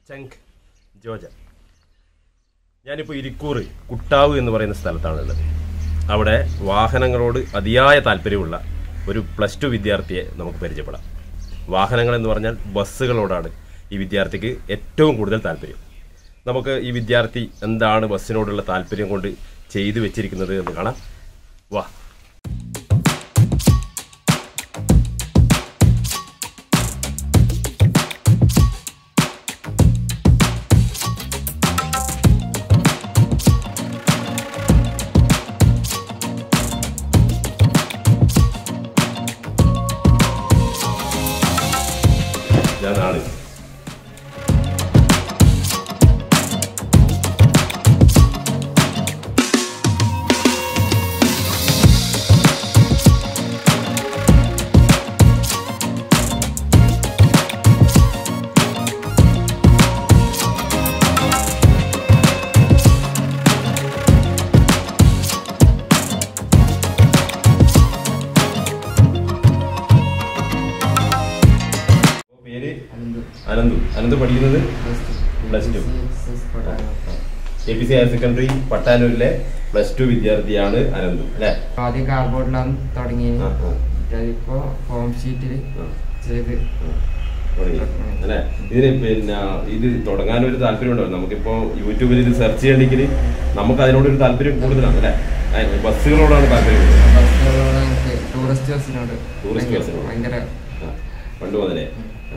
ചങ്ക് ജോജ ഞാനിപ്പോൾ ഇരിക്കൂർ കുട്ടാവ് എന്ന് പറയുന്ന സ്ഥലത്താണുള്ളത് അവിടെ വാഹനങ്ങളോട് അതിയായ താല്പര്യമുള്ള ഒരു പ്ലസ് ടു വിദ്യാർത്ഥിയെ നമുക്ക് പരിചയപ്പെടാം വാഹനങ്ങൾ എന്ന് പറഞ്ഞാൽ ബസ്സുകളോടാണ് ഈ വിദ്യാർത്ഥിക്ക് ഏറ്റവും കൂടുതൽ താല്പര്യം നമുക്ക് ഈ വിദ്യാർത്ഥി എന്താണ് ബസ്സിനോടുള്ള താല്പര്യം കൊണ്ട് ചെയ്തു വെച്ചിരിക്കുന്നത് എന്ന് കാണാം വാ ഞാൻ ആണ് പേര് അനന്തു അനന്തു പഠിക്കുന്നത് plus two A P C higher secondary പട്ടാനൂരിലെ പ്ലസ് ടു വിദ്യാർത്ഥിയാണ് അനന്തു അല്ലേ ആദ്യം കാർഡ്ബോർഡിലാണ് തുടങ്ങിയത് ആ, ആ. ഇപ്പോ ഫോം ഷീറ്റിൽ ആ. ചെയ്ത് തുടങ്ങി. അല്ലേ ഇതിന് പിന്നെ ഇത് തുടങ്ങാൻ ഒരു താല്പര്യമുണ്ടോ നമുക്കിപ്പോ യൂട്യൂബിൽ ഇത് സെർച്ച് ചെയ്യണമെങ്കിൽ നമുക്ക് അതിനോടൊരു താല്പര്യം കൂടുതലാണ് അല്ലേ ആ, ബസ്സുകളോടാണ് താല്പര്യം കൂടുതൽ. ബസ്സുകളോട് എനിക്ക് ടൂറിസ്റ്റ് ബസ്സിനോട് ടൂറിസ്റ്റ് ഭയങ്കര- ബസ്സിനോട്. ഭയങ്കര ആ, പണ്ട് മുതലേ ആ.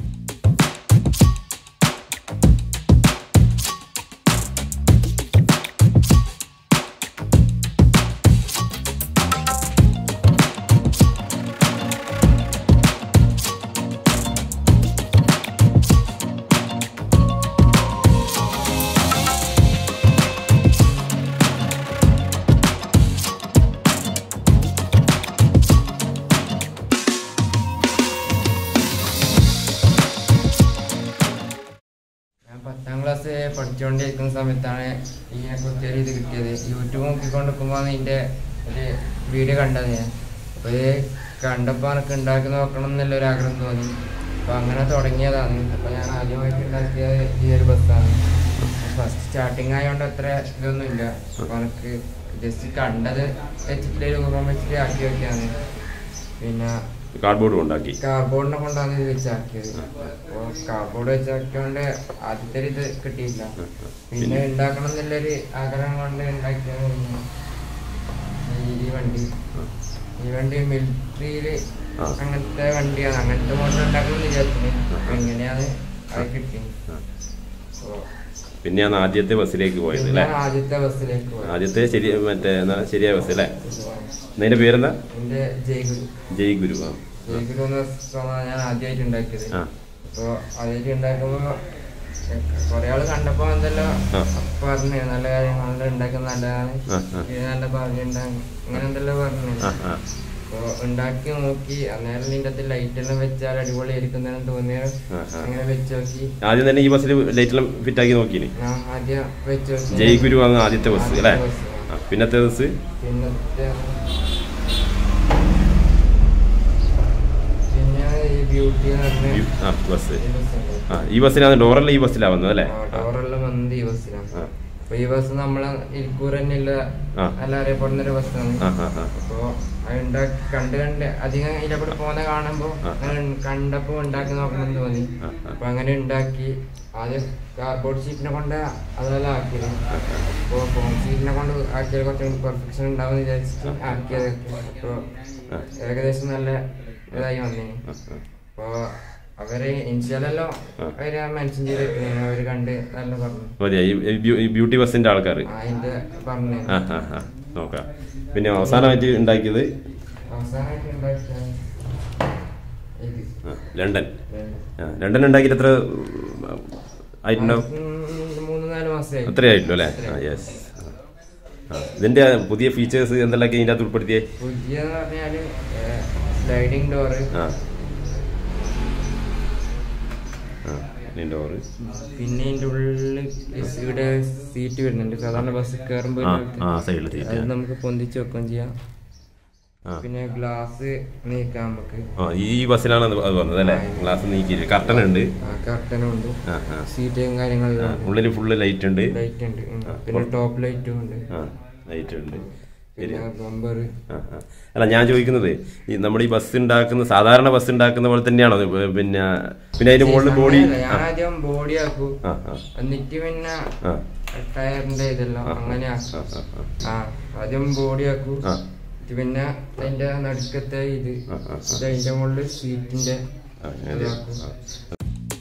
ഞാൻ പത്താം ക്ലാസ് പഠിച്ചുകൊണ്ടിരിക്കുന്ന സമയത്താണ് ഇതിനെ കുറിച്ച് ഒരു ഇത് കിട്ടിയത് യൂട്യൂബ് നോക്കിക്കൊണ്ടിരിക്കുമ്പോൾ ഇതിന്റെ ഒരു വീഡിയോ കണ്ടത് ഞാൻ അപ്പോൾ ഇത് കണ്ടപ്പോൾ എനിക്ക് ഉണ്ടാക്കി നോക്കണം എന്നുള്ള ഒരു ആഗ്രഹം തോന്നി അപ്പോൾ അങ്ങനെ തുടങ്ങിയതാണ് അപ്പോൾ ഞാൻ ആദ്യമായിട്ട് ഉണ്ടാക്കിയത് ഈ ഒരു ബസ്സാണ് ഫസ്റ്റ് സ്റ്റാർട്ടിങ് ആയതുകൊണ്ട് അത്ര ഇതൊന്നും ഇല്ല അപ്പോൾ എനിക്ക് ജസ്റ്റ് കണ്ടത് വെച്ചിട്ട് രൂപം വെച്ചിട്ട് ആക്കി വെക്കാണ് പിന്നെ കാർഡ്ബോർഡ് ഉണ്ടാക്കി കാർബോർഡിനെ കൊണ്ടാണ് ഇത് വെച്ചാക്കിയത് അപ്പോൾ കാർബോർഡ് വെച്ചാക്കിയോണ്ട് ആദ്യത്തെ ഒരു ഇത് കിട്ടിയില്ല പിന്നെ ഉണ്ടാക്കണം എന്നുള്ളൊരു ആഗ്രഹം കൊണ്ട് ഉണ്ടാക്കിയതായിരുന്നു ഈ- ഈ വണ്ടി ഈ വണ്ടി മിലിറ്ററിയില് ആ. അങ്ങനത്തെ വണ്ടിയാണ് അങ്ങനത്തെ മോഡൽ ഉണ്ടാക്കണം എന്ന് വിചാരിച്ചത് അപ്പൊ ഇങ്ങനെയാണ് അത് കിട്ടി അപ്പൊ പിന്നെയാണ് ആദ്യത്തെ ബസ്സിലേക്ക് പോയത് പിന്നെ അല്ലേ ആദ്യത്തെ ബസ്സിലേക്ക് പോയി ആദ്യത്തെ ശരി മറ്റേ എന്നാ ശരിയായ ബസ് അല്ലേ അതിന്റെ പേരെന്താ എന്റെ ജയ്ഗുരു ജയ് ഗുരു ആ ജയ്ഗുരു എന്ന ബസ്സാണ് ഞാൻ ആദ്യമായിട്ട് ഉണ്ടാക്കിയത് ആ അപ്പൊ അതിലേക്ക് ഉണ്ടാക്കുമ്പോ കൊറേ ആള് കണ്ടപ്പോ എന്തല്ലോ ആ. പറഞ്ഞു നല്ല കാര്യങ്ങൾ ഉണ്ടാക്കുന്നത് നല്ലതാണ് ആ, ആ. ഇത് നല്ല പറഞ്ഞിട്ടുണ്ടാകും അങ്ങനെ എന്തെല്ലോ പറഞ്ഞു ആ ആ അപ്പൊ ഉണ്ടാക്കി നോക്കി അന്നേരം ഇതിന്റെ അകത്ത് ലൈറ്റ് എല്ലാം വെച്ചാൽ അടിപൊളി ആയിരിക്കുന്നതെന്ന് തോന്നിയത് ആ, ആ. അങ്ങനെ വെച്ച് നോക്കി ആദ്യം തന്നെ ഈ ബസ്സിൽ ലൈറ്റെല്ലാം ഫിറ്റ് ആക്കി നോക്കിനി ഞാൻ ആദ്യം വെച്ച് നോക്കി ജയ് ഗുരു ആണ് ആദ്യത്തെ ബസ് അല്ലേ ആദ്യത്തെ ബസ്. ആ, പിന്നത്തെ ബസ് പിന്നത്തെ പിന്നെ ഈ ബ്യൂട്ടി എന്ന് പറഞ്ഞ ഈ- ആ ബസ് ഈ ബസ്സുണ്ട്. ആ ഈ ബസ്സിലാണ് ഡോറല്ല ഈ ബസ്സിലാണ് വന്നത് അല്ലേ ആ, ഡോറെല്ലാം വന്നത് ഈ ബസ്സിലാണ് ആ. അപ്പൊ ഈ ബസ് നമ്മളെ ഇരിക്കൂർ തന്നെയുള്ള ആ. നല്ല അറിയപ്പെടുന്ന ഒരു ബസ്സാണ് ആ ആ ആ അപ്പൊ അത് ഉണ്ടാക്കി കണ്ട് കണ്ട് അധികം ഇതിലെ കൂടെ പോകുന്ന കാണുമ്പോ ആ. അങ്ങനെ കണ്ടപ്പോ ഉണ്ടാക്കി നോക്കണം എന്ന് തോന്നി ആ, ആ. അപ്പൊ അങ്ങനെ ഉണ്ടാക്കി ആദ്യം കാർഡ്ബോർഡ് ഷീറ്റിനെ കൊണ്ട് അതെല്ലാം ആക്കിയത് അപ്പൊ ഫോം ഷീറ്റിനെ കൊണ്ട് ആക്കിയത് കുറച്ചും പെർഫെക്ഷൻ ഉണ്ടാവും വിചാരിച്ചിട്ട് ആക്കിയത് അപ്പൊ ആ. ഏകദേശം നല്ല ഇതായി വന്നേ ആ, ആ. അപ്പൊ അവര് ഇൻഷ്യലല്ലോ ആ. അവര് മെൻഷൻ ചെയ്തിട്ട് അവര് കണ്ട് നല്ല പറഞ്ഞു മതിയാ ഈ- ഈ ബ്യൂ- ഈ ബ്യൂട്ടി ബസ്സിന്റെ ആൾക്കാർ അതിന്റെ പറഞ്ഞു ആ ആ ആ നോക്കാം പിന്നെ അവസാനമായിട്ട് ഉണ്ടാക്കിയത് അവസാനമായിട്ട് ഉണ്ടാക്കിയ ഇത് ആ, ലണ്ടൻ ആ ലണ്ടൻ ഉണ്ടാക്കിയിട്ട് എത്ര ഉം, ആയിട്ടുണ്ടാവും ഉം, മൂന്ന് നാല് മാസമായി അത്രേ ആയിട്ടുള്ളൂ അല്ലേ ആ യെസ് ആ ഇതിന്റെ പുതിയ ഫീച്ചേഴ്സ് എന്തെല്ലാം ഇതിന്റെ അകത്ത് ഉൾപ്പെടുത്തിയേ പുതിയ പറഞ്ഞാല് സ്ലൈഡിങ് ഡോറ് ആ ആ ഇതിന്റെ ഡോറ് പിന്നെ ഇതിന്റെ ഉള്ളിൽ ഇവിടെ സീറ്റ് വരുന്നുണ്ട് സാധാരണ ബസ് കയറുമ്പോൾ ആ ആ സൈഡിൽ സീറ്റ് അത് നമുക്ക് പൊന്തിച്ച് വെക്കുകയും ചെയ്യാം ആ. പിന്നെ ഗ്ലാസ് നീക്കാം നമുക്ക് ആ ഈ ബസ്സിലാണ് അത് അത് വന്നത് അല്ലേ ഗ്ലാസ് നീക്കി കർട്ടൻ ഉണ്ട് കർട്ടനും ഉണ്ട് ആ ആ സീറ്റും കാര്യങ്ങളും ആ, ഉള്ളിൽ ഫുള്ള് ലൈറ്റ് ഉണ്ട് ലൈറ്റ് ഉണ്ട് ഉം. പിന്നെ ടോപ്പ് ലൈറ്റും ഉണ്ട് ആ ലൈറ്റ് ഉണ്ട് പിന്നെ ബമ്പർ ആ, ആ. അല്ല ഞാൻ ചോദിക്കുന്നത് ഈ നമ്മുടെ ഈ ബസ് ഉണ്ടാക്കുന്ന സാധാരണ ബസ് ഉണ്ടാക്കുന്ന പോലെ തന്നെയാണോ ഇത്? പിന്നെ പിന്നെ അതിന്റെ മുകളിൽ ബോഡി ഞാൻ ആദ്യം ബോഡി ആക്കും ആ ആ എന്നിട്ട് പിന്നെ ആ ടയറിന്റെ ഇതെല്ലാം അങ്ങനെ ആ, ആക്കും ആ, ആ. ആ ആദ്യം ബോഡി ആക്കും ആ. ഇത് പിന്നെ അതിന്റെ നടുക്കത്തെ ഇത് ആ, ആ, ഇത് അതിന്റെ മുകളിൽ സീറ്റിന്റെ ആ, അങ്ങനെ. ഇതാക്കും. ആ.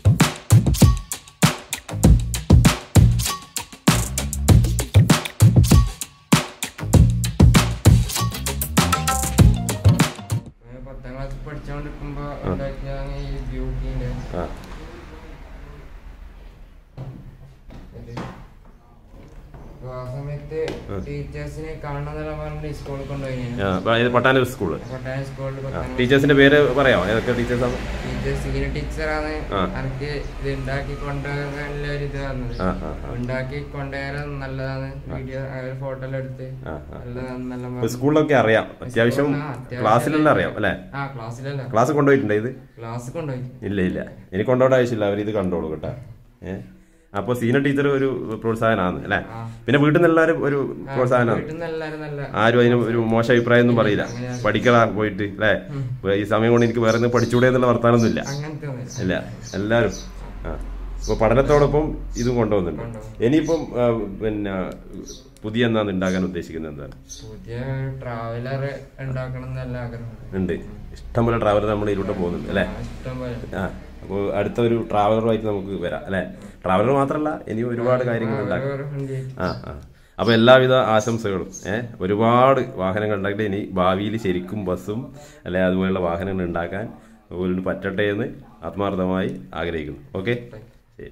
ഞാൻ പത്താം ക്ലാസ് പഠിച്ചോണ്ടിരിക്കുമ്പോ ഉണ്ടാക്കിയതാണ് ഈ ബ്യൂട്ടീന്റെ ആ. ഇത്. അപ്പൊ ആ സമയത്ത് ടീച്ചേഴ്സിനെ കാണണമെന്നെല്ലാം പറഞ്ഞിട്ട് സ്കൂളിൽ കൊണ്ടുപോയി ആ, അപ്പൊ ഇത് പട്ടാനൂർ സ്കൂള് കൊട്ടായ സ്കൂളിൽ ആ, പത്താം ടീച്ചേഴ്സിന്റെ പേര് പറയാമോ ഏതൊക്കെ ടീച്ചേഴ്സാണ് ടീച്ചർ സീനിയർ ടീച്ചറാണ് ആ. എനിക്ക് ഇത് ഉണ്ടാക്കി കൊണ്ടുപോകാനുള്ള ഒരു ഇത് വന്നത് ആ, ആ, ആ. ഉണ്ടാക്കി കൊണ്ടുവരാൻ നല്ലതാണ് വീഡിയോ ഫോട്ടോ എല്ലാം എടുത്ത് ആ, ആ. നല്ലതാണ് നല്ല ഇപ്പൊ സ്കൂളിലൊക്കെ അറിയാം അത്യാവശ്യം ആ, അത്യാവശ്യം ക്ലാസ്സിലെല്ലാം അറിയാം അല്ലേ ആ ക്ലാസ്സിലല്ല ക്ലാസ് കൊണ്ടുപോയിട്ടുണ്ടോ ഇത് ക്ലാസ് കൊണ്ടുപോയി ഇല്ല ഇല്ല ഇനി കൊണ്ടുപോകേണ്ട ആവശ്യമില്ല അവർ ഇത് കണ്ടോളൂ കേട്ടാ ഏഹ് അപ്പൊ സീനിയർ ടീച്ചർ ഒരു പ്രോത്സാഹനമാണ് അല്ലേ ആ. പിന്നെ വീട്ടിൽ നിന്ന് എല്ലാവരും ഒരു പ്രോത്സാഹനമാണ് വീട്ടിൽ നിന്ന് എല്ലാവരും നല്ല ആരും അതിന് ഒരു മോശം അഭിപ്രായം ഒന്നും പറയില്ല പഠിക്കടാ പോയിട്ട് അല്ലേ ഈ സമയം കൊണ്ട് എനിക്ക് വേറെ എന്തെങ്കിലും പഠിച്ചുകൂടെ എന്നുള്ള വർത്താനൊന്നുമില്ല അങ്ങനത്തെ ഒന്നുമില്ല ഇല്ല എല്ലാവരും ആ അപ്പൊ പഠനത്തോടൊപ്പം ഇതും കൊണ്ടുപോകുന്നുണ്ട് കൊണ്ടുപോകും. ഇനിയിപ്പം ആ, പിന്നെ പുതിയ എന്താണ് ഉണ്ടാക്കാൻ ഉദ്ദേശിക്കുന്നത് എന്താണ് പുതിയ ട്രാവലർ ഉണ്ടാക്കണം എന്നല്ല ആഗ്രഹം ഉണ്ട് ഇഷ്ടംപോലെ ട്രാവലർ നമ്മൾ ഇതിലൂടെ പോകുന്നുണ്ട് അല്ലേ ഇഷ്ടം പോലെ ആ അപ്പോൾ അടുത്ത ഒരു ട്രാവലറുമായിട്ട് നമുക്ക് വരാം അല്ലേ ട്രാവലർ മാത്രമല്ല ഇനി ഒരുപാട് കാര്യങ്ങൾ ഉണ്ടാക്കാം വേറെ വണ്ടി ആ ആ അപ്പോൾ എല്ലാവിധ ആശംസകളും ഏഹ് ഒരുപാട് വാഹനങ്ങൾ ഉണ്ടാക്കിയിട്ട് ഇനി ഭാവിയിൽ ശരിക്കും ബസ്സും അല്ലെ അതുപോലുള്ള വാഹനങ്ങൾ ഉണ്ടാക്കാൻ അതുപോലെ പറ്റട്ടെ എന്ന് ആത്മാർത്ഥമായി ആഗ്രഹിക്കുന്നു ഓക്കെ ശരി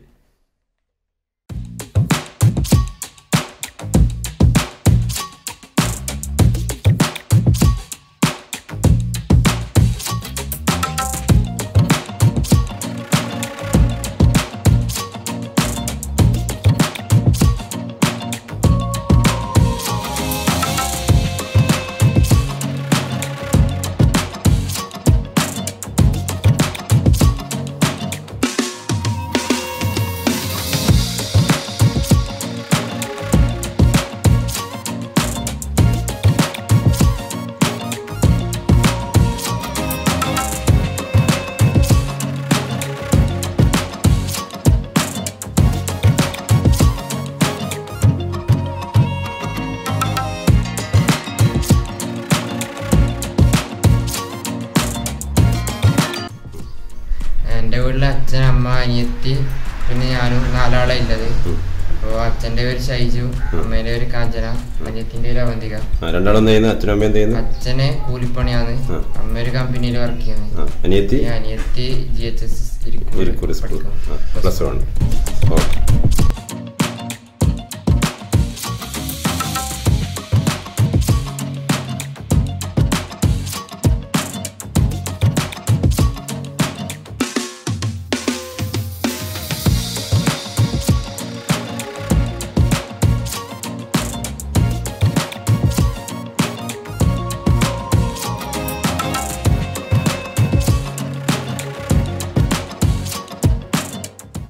എൻ്റെ വീട്ടിൽ അച്ഛൻ അമ്മ അനിയത്തി പിന്നെ ഞാനും നാലാളെ ഉള്ളത് അപ്പോൾ അച്ഛൻ്റെ പേര് ഷൈജു അമ്മേൻ്റെ പേര് കാഞ്ചന അനിയത്തിൻ്റെ പേര് അവന്തിക ആ രണ്ടാളും എന്ത് ചെയ്യുന്നു അച്ഛനും അമ്മയും എന്ത് ചെയ്യുന്നു അച്ഛന് കൂലിപ്പണിയാണ് ആ. അമ്മ ഒരു കമ്പനിയിൽ വർക്ക് ചെയ്യുന്നത് ആ അനിയത്തി ഈ അനിയത്തി G H S Irikkur school പഠിക്കുന്നു പ്ലസ് വൺ ഓക്കെ